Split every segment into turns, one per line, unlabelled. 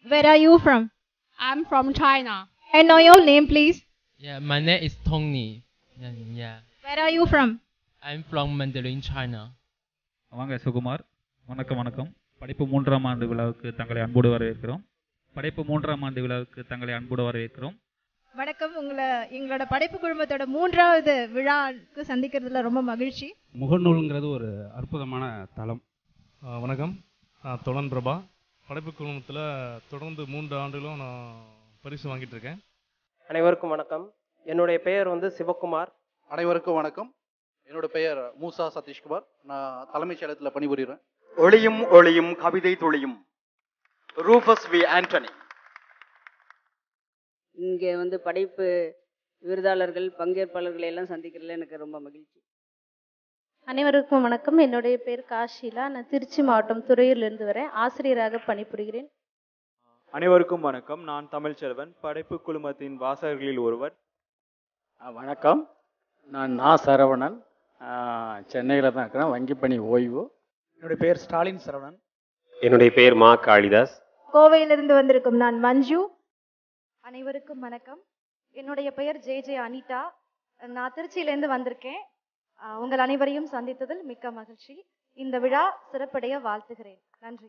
Where are you from?
I'm from China.
And know your name, please.
Yeah, my name is Tony. Yeah, yeah.
Where are you from?
I'm from Mandarin, China.
வாங்க சுகுமார் வணக்கம் வணக்கம் படைப்பு மூன்றாம் ஆண்டு விழாவுக்கு தங்களை அன்போடு வரவேற்கிறோம் படைப்பு மூன்றாம் ஆண்டு விழாவுக்கு தங்களை அன்போடு வரவேற்கிறோம்
வணக்கம் உங்களை எங்களோட படைப்பு குழுமத்தோட மூன்றாவது விழாவுக்கு சந்திக்கிறதுல ரொம்ப மகிழ்ச்சி
முகநூலுங்கிறது ஒரு அற்புதமான தளம்
ஆ, வணக்கம் நான் தொடன் பிரபா படைப்பு குழுமத்தில் தொடர்ந்து மூன்று ஆண்டுகளும் நான் பரிசு வாங்கிட்டு இருக்கேன்
அனைவருக்கும் வணக்கம் என்னுடைய பெயர் வந்து சிவகுமார்
அனைவருக்கும் வணக்கம் என்னோட பெயர் மூசா சதீஷ்குமார் நான் தலைமைச் செயலகத்தில் பணிபுரிகிறேன்
ஒளியும் ஒளியும் கவிதை துளியும் ரூபஸ் வி ஆண்டனி
இங்கே வந்து படைப்பு விருதாளர்கள் பங்கேற்பாளர்களை எல்லாம் சந்திக்கிறதுல எனக்கு ரொம்ப மகிழ்ச்சி
அனைவருக்கும் வணக்கம் என்னுடைய பேர் காஷிலா நான் திருச்சி மாவட்டம் துறையூர்லேருந்து வரேன் ஆசிரியராக பணிபுரிகிறேன்
அனைவருக்கும் வணக்கம் நான் தமிழ்ச்செல்வன் படைப்பு குழுமத்தின் வாசகர்களில் ஒருவர்
வணக்கம் நான் நா சரவணன் சென்னையில் தான் இருக்கிறேன் வங்கி பணி ஓய்வு
என்னுடைய பெயர் ஸ்டாலின் சரவணன்
என்னுடைய பெயர் மா காளிதாஸ்
கோவையிலிருந்து வந்திருக்கும் நான் மஞ்சு
அனைவருக்கும் வணக்கம் என்னுடைய பெயர் ஜே ஜே அனிதா நான் திருச்சியிலேருந்து வந்திருக்கேன் அஹ் உங்கள் அனைவரையும் சந்தித்ததில் மிக்க மகிழ்ச்சி இந்த விழா சிறப்படைய வாழ்த்துகிறேன் நன்றி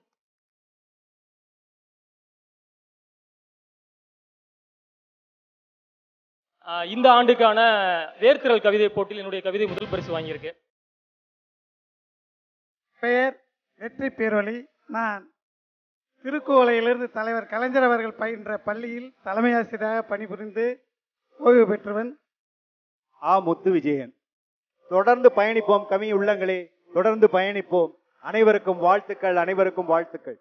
ஆஹ் இந்த ஆண்டுக்கான வேர்த்திரல் கவிதை போட்டியில் என்னுடைய கவிதை முதல் பரிசு வாங்கியிருக்கேன்
பெயர் வெற்றி பேரொளி நான் திருக்குவளையிலிருந்து தலைவர் கலைஞர் அவர்கள் பயின்ற பள்ளியில் தலைமை ஆசிரியராக பணிபுரிந்து ஓய்வு பெற்றவன்
ஆ முத்து விஜயன் தொடர்ந்து பயணிப்போம் கவி உள்ளங்களே தொடர்ந்து பயணிப்போம் அனைவருக்கும் வாழ்த்துக்கள் அனைவருக்கும் வாழ்த்துக்கள்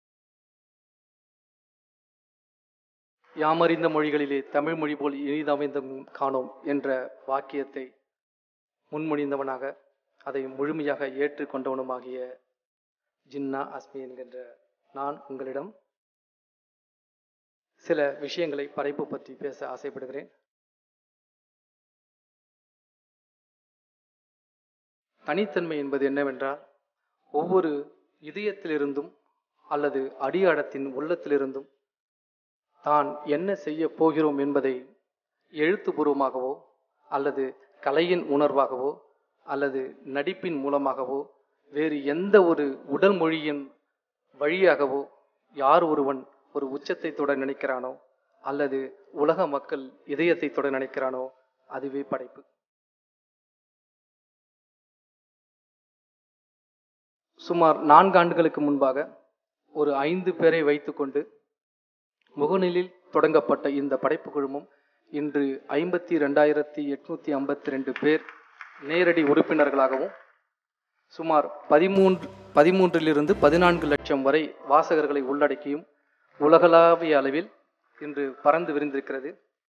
யாமறிந்த மொழிகளிலே தமிழ் மொழி போல் இனிதமைந்த காணோம் என்ற வாக்கியத்தை முன்மொழிந்தவனாக அதை முழுமையாக ஏற்றுக்கொண்டவனுமாகிய ஜின்னா அஸ்மி என்கின்ற நான் உங்களிடம் சில விஷயங்களை படைப்பு பற்றி பேச ஆசைப்படுகிறேன் தனித்தன்மை என்பது என்னவென்றால் ஒவ்வொரு இதயத்திலிருந்தும் அல்லது அடியாழத்தின் உள்ளத்திலிருந்தும் தான் என்ன செய்ய போகிறோம் என்பதை எழுத்துப்பூர்வமாகவோ அல்லது கலையின் உணர்வாகவோ அல்லது நடிப்பின் மூலமாகவோ வேறு எந்த ஒரு உடல் மொழியின் வழியாகவோ யார் ஒருவன் ஒரு உச்சத்தை தொட நினைக்கிறானோ அல்லது உலக மக்கள் இதயத்தை தொட நினைக்கிறானோ அதுவே படைப்பு சுமார் நான்கு ஆண்டுகளுக்கு முன்பாக ஒரு ஐந்து பேரை வைத்துக்கொண்டு முகநூலில் தொடங்கப்பட்ட இந்த படைப்பு குழுமம் இன்று ஐம்பத்தி ரெண்டாயிரத்தி எட்நூத்தி ஐம்பத்தி ரெண்டு பேர் நேரடி உறுப்பினர்களாகவும் சுமார் பதிமூன்று பதிமூன்றிலிருந்து பதினான்கு லட்சம் வரை வாசகர்களை உள்ளடக்கியும் உலகளாவிய அளவில் இன்று பறந்து விரிந்திருக்கிறது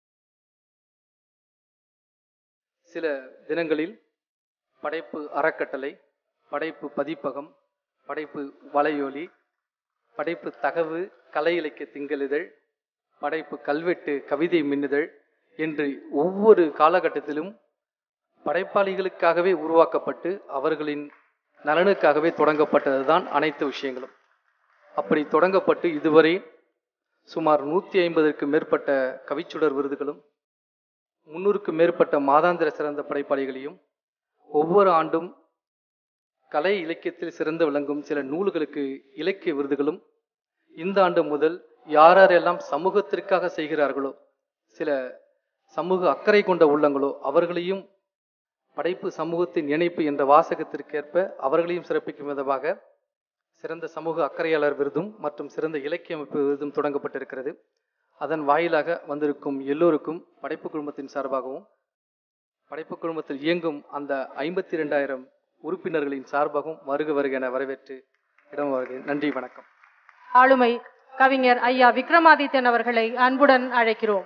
சில தினங்களில் படைப்பு அறக்கட்டளை படைப்பு பதிப்பகம் படைப்பு வலையொலி படைப்பு தகவு கலை இலக்கிய திங்களிதழ் படைப்பு கல்வெட்டு கவிதை மின்னுதழ் என்று ஒவ்வொரு காலகட்டத்திலும் படைப்பாளிகளுக்காகவே உருவாக்கப்பட்டு அவர்களின் நலனுக்காகவே தொடங்கப்பட்டதுதான் அனைத்து விஷயங்களும் அப்படி தொடங்கப்பட்டு இதுவரை சுமார் நூற்றி ஐம்பதற்கு மேற்பட்ட கவிச்சுடர் விருதுகளும் முன்னூறுக்கு மேற்பட்ட மாதாந்திர சிறந்த படைப்பாளிகளையும் ஒவ்வொரு ஆண்டும் கலை இலக்கியத்தில் சிறந்து விளங்கும் சில நூல்களுக்கு இலக்கிய விருதுகளும் இந்த ஆண்டு முதல் யாரெல்லாம் சமூகத்திற்காக செய்கிறார்களோ சில சமூக அக்கறை கொண்ட உள்ளங்களோ அவர்களையும் படைப்பு சமூகத்தின் இணைப்பு என்ற வாசகத்திற்கேற்ப அவர்களையும் சிறப்பிக்கும் விதமாக சிறந்த சமூக அக்கறையாளர் விருதும் மற்றும் சிறந்த இலக்கிய அமைப்பு விருதும் தொடங்கப்பட்டிருக்கிறது அதன் வாயிலாக வந்திருக்கும் எல்லோருக்கும் படைப்பு குழுமத்தின் சார்பாகவும் படைப்பு குழுமத்தில் இயங்கும் அந்த ஐம்பத்தி ரெண்டாயிரம் உறுப்பினர்களின் சார்பாகவும் வருக வருக என வரவேற்று இடம் வருகிறேன் நன்றி வணக்கம்
ஆளுமை கவிஞர் ஐயா விக்ரமாதித்யன் அவர்களை அன்புடன் அழைக்கிறோம்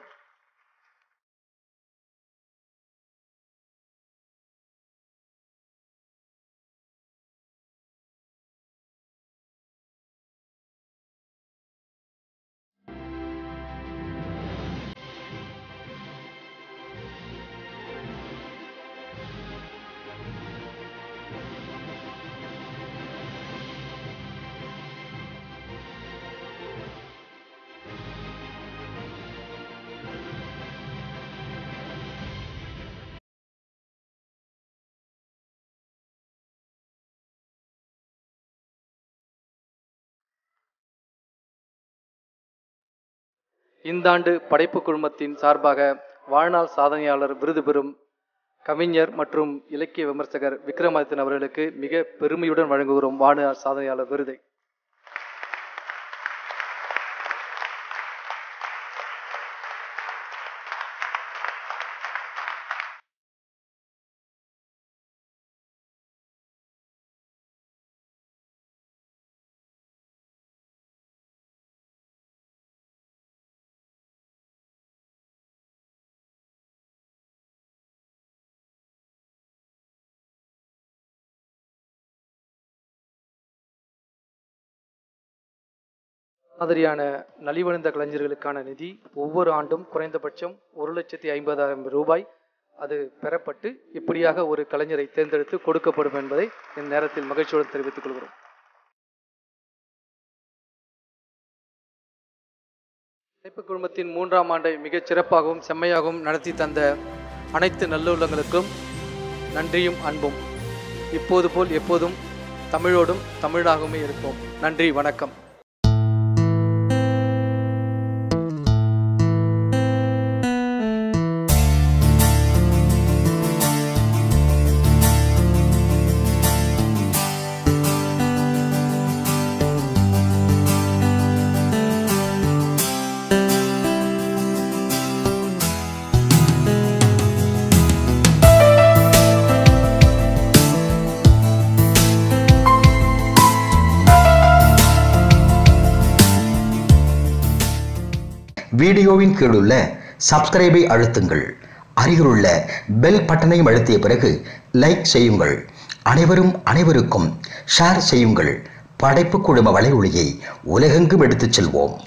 இந்த ஆண்டு படைப்பு குழுமத்தின் சார்பாக வாழ்நாள் சாதனையாளர் விருது பெறும் கவிஞர் மற்றும் இலக்கிய விமர்சகர் விக்ரமாதித்தன் அவர்களுக்கு மிக பெருமையுடன் வழங்குகிறோம் வாழ்நாள் சாதனையாளர் விருதை மாதிரியான நலிவடைந்த கலைஞர்களுக்கான நிதி ஒவ்வொரு ஆண்டும் குறைந்தபட்சம் ஒரு லட்சத்தி ஐம்பதாயிரம் ரூபாய் அது பெறப்பட்டு இப்படியாக ஒரு கலைஞரை தேர்ந்தெடுத்து கொடுக்கப்படும் என்பதை இந்த நேரத்தில் மகிழ்ச்சியுடன் தெரிவித்துக் கொள்கிறோம் இணைப்பு குழுமத்தின் மூன்றாம் ஆண்டை மிகச் சிறப்பாகவும் செம்மையாகவும் நடத்தி தந்த அனைத்து நல்லுள்ளங்களுக்கும் நன்றியும் அன்பும் இப்போது போல் எப்போதும் தமிழோடும் தமிழாகவுமே இருப்போம் நன்றி வணக்கம்
வீடியோவின் கீழுள்ள சப்ஸ்கிரைபை அழுத்துங்கள் அருகிலுள்ள பெல் பட்டனையும் அழுத்திய பிறகு லைக் செய்யுங்கள் அனைவரும் அனைவருக்கும் ஷேர் செய்யுங்கள் படைப்பு குழும வலையொலியை உலகெங்கும் எடுத்துச் செல்வோம்